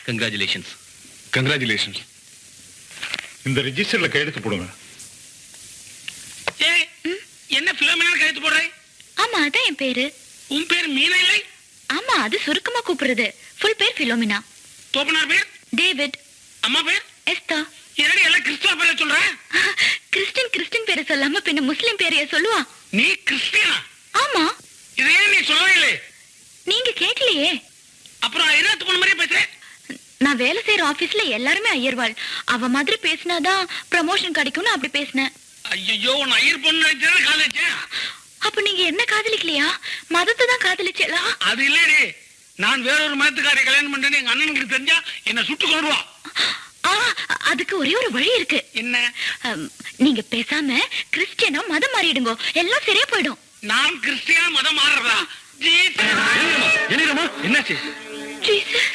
Congratulations congratulations இந்த ரெஜிஸ்டர்ல கையெழுத்து போடுங்க ஏய் என்ன பிலோமினா கழுத்து போடுற ஆமா அதான் என் பேரு உன் பேர் மீனா இல்லை ஆமா அது சுருக்கமா கூப்பிடுறது ஃபுல் பேர் பிலோமினா தோப்பனார் பேர் டேவிட் அம்மா பேர் எஸ்தா என்னடி எல்லாம் கிறிஸ்துவ பேரை சொல்ற கிறிஸ்டின் கிறிஸ்டின் பேரை சொல்லாம பின்ன முஸ்லிம் பேரைய சொல்லுவா நீ கிறிஸ்டியனா ஆமா இதை ஏன் நீ சொல்லவே இல்லை நீங்க கேட்கலையே அப்புறம் இருபத்தி மூணு மாதிரியே பேசுறேன் நான் வேலை செய்யற ஆபீஸ்ல எல்லாருமே ஐயர்வாள் அவ மாதிரி பேசினாதான் ப்ரமோஷன் கிடைக்கும்னு அப்படி பேசினேன் ஐயோ உன் ஐயர் பொண்ணு நினைச்சா காதலிச்சேன் அப்ப நீங்க என்ன காதலிக்கலையா மதத்தை தான் காதலிச்சலா அது இல்லடி நான் வேறொரு மதத்துக்காரை கல்யாணம் பண்றேன்னு எங்க அண்ணனுக்கு தெரிஞ்சா என்ன சுட்டு கொண்டுருவான் ஆ அதுக்கு ஒரே ஒரு வழி இருக்கு என்ன அம், நீங்க பேசாம கிறிஸ்டியனா மதம் மாறிடுங்க எல்லாம் சரியா போயிடும் நான் கிறிஸ்டியனா மதம் மாறுறதா ஜீசஸ். எழுதிரமா என்னாச்சு ஜீசஸ்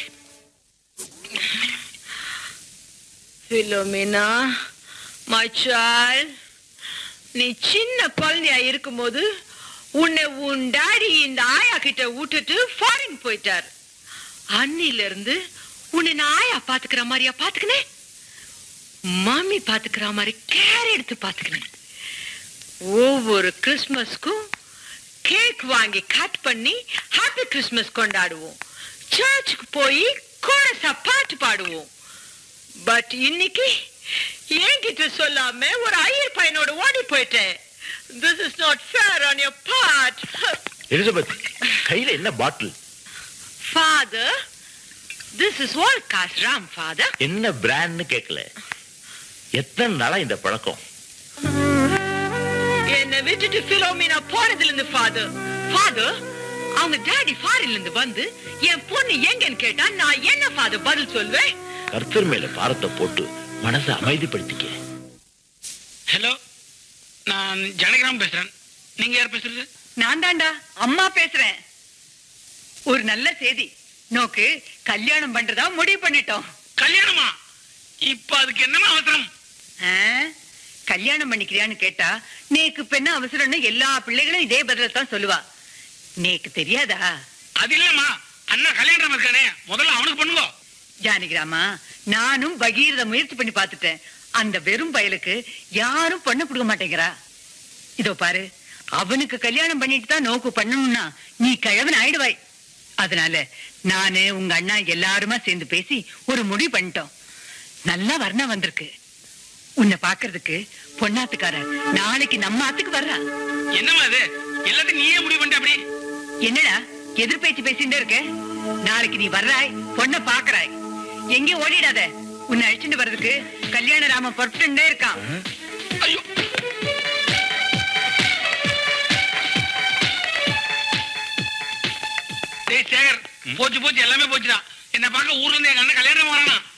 பிலோமினா மை child நீ சின்ன குழந்தையா இருக்கும்போது உன்னை உன் டாடி இந்த ஆயா கிட்ட விட்டுட்டு ஃபாரின் போயிட்டார் அன்னில இருந்து உன்னை நான் ஆயா பாத்துக்கிற மாதிரியா பாத்துக்கினேன் மாமி பாத்துக்கிற மாதிரி கேர் எடுத்து பாத்துக்கினேன் ஒவ்வொரு கிறிஸ்மஸ்க்கும் கேக் வாங்கி கட் பண்ணி ஹாப்பி கிறிஸ்மஸ் கொண்டாடுவோம் சர்ச்சுக்கு போய் கோரஸா பாட்டு பாடுவோம் பட் இன்னைக்கு என்கிட்ட சொல்லாம ஒரு ஐயர் பையனோட ஓடி போயிட்டேன் this is not fair on your part Elizabeth கையில என்ன bottle father this is all cause rum father என்ன பிராண்ட்னு கேட்கல எத்தனை நாளா இந்த பழக்கம் என்னை விட்டுட்டு பிலோமினா போனதுல இருந்து ஃபாதர் ஃபாதர் அவங்க டாடி ஃபாரின்ல இருந்து வந்து என் பொண்ணு எங்கன்னு கேட்டா நான் என்ன ஃபாதர் பதில் சொல்வேன் கர்த்தர் மேல பாரத்தை போட்டு மனசை அமைதிப்படுத்திக்க ஹலோ நான் ஜனகிராம் பேசுறேன் நீங்க யார் பேசுறது நான் தாண்டா அம்மா பேசுறேன் ஒரு நல்ல செய்தி நோக்கு கல்யாணம் பண்றதா முடிவு பண்ணிட்டோம் கல்யாணமா இப்ப அதுக்கு என்னமா அவசரம் ஆ? கல்யாணம் பண்ணிக்கிறியான்னு கேட்டா நேக்கு பெண்ண அவசரம்னு எல்லா பிள்ளைகளும் இதே பதில தான் சொல்லுவா நேக்கு தெரியாதா அது இல்லம்மா அண்ணா கல்யாணம் இருக்கானே முதல்ல அவனுக்கு பண்ணுங்க ஜானகிராமா நானும் பகீரத முயற்சி பண்ணி பார்த்துட்டேன் அந்த வெறும் பயலுக்கு யாரும் பொண்ணு கொடுக்க மாட்டேங்கிறா இதோ பாரு அவனுக்கு கல்யாணம் பண்ணிட்டு தான் நோக்கு பண்ணணும்னா நீ கிழவன் ஆயிடுவாய் அதனால நானு உங்க அண்ணா எல்லாருமா சேர்ந்து பேசி ஒரு முடிவு பண்ணிட்டோம் நல்லா வர்ணம் வந்திருக்கு உன்னை பாக்குறதுக்கு பொண்ணாத்துக்காரர் நாளைக்கு நம்ம ஆத்துக்கு வர்றா என்னம்மா இது எல்லாத்தையும் நீயே முடிவு பண்ணிட்ட அப்படி என்னடா எதிர்பேச்சு பேசிட்டே இருக்க நாளைக்கு நீ வர்றாய் பொண்ண பாக்குறாய் எங்கேயும் ஓடிடாத உன்னை அழிச்சுட்டு வர்றதுக்கு கல்யாண ராம பொறுத்துட்டே இருக்கான் ஐயோ டேய் சேகர் போச்சு போச்சு எல்லாமே போச்சுதான் என்ன பார்க்க ஊர்ல இருந்து எங்க அண்ணன் கல்யாணம் வரானா